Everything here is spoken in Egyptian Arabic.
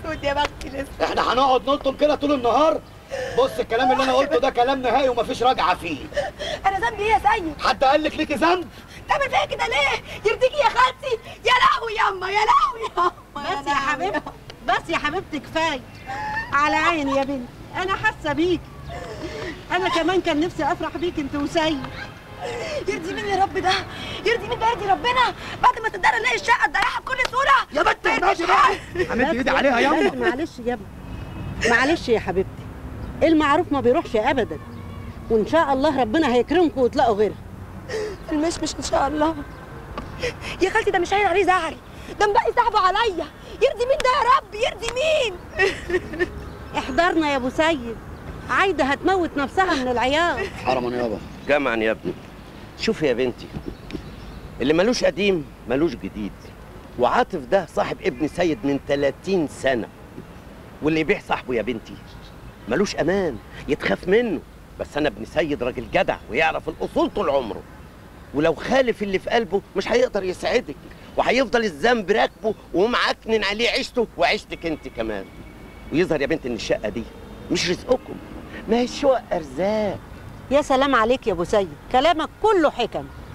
اسود يا بختي الاسود احنا هنقعد نلطم كده طول النهار بص الكلام اللي انا قلته ده كلام نهائي ومفيش راجعه فيه انا ذنبي ايه يا سيد حد قال لك ليكي ذنب تعمل فيا كده ليه يرضيكي يا خالتي يا لهوي ياما يا لهوي ياما بس يا حبيبتي بس يا حبيبتي كفايه على عيني يا بنتي انا حاسه بيك انا كمان كان نفسي افرح بيك انت وسيد يرضي مين يا رب ده يرضي مين ده يرضي ربنا بعد ما تقدر نلاقي الشقه تضيعها بكل سهوله يا بنت ماشي بقى عملت ايدي عليها ياما معلش يا ابني معلش يا حبيبتي المعروف ما بيروحش ابدا وان شاء الله ربنا هيكرمكم وتلاقوا غيرها المشمش ان شاء الله يا خالتي ده مش هين عليه زعل ده مبقي صاحبه عليا يرضي مين ده يا رب يرضي مين احضرنا يا ابو سيد عايده هتموت نفسها من العياط حرما يابا جمعا يا ابني شوف يا بنتي اللي ملوش قديم ملوش جديد وعاطف ده صاحب ابن سيد من 30 سنة واللي يبيع صاحبه يا بنتي ملوش أمان يتخاف منه بس أنا ابن سيد راجل جدع ويعرف الأصول طول عمره ولو خالف اللي في قلبه مش هيقدر يساعدك وهيفضل الذنب راكبه ومعكنن عليه عيشته وعيشتك انت كمان ويظهر يا بنت ان الشقه دي مش رزقكم ما هي الشقق ارزاق يا سلام عليك يا ابو سيد كلامك كله حكم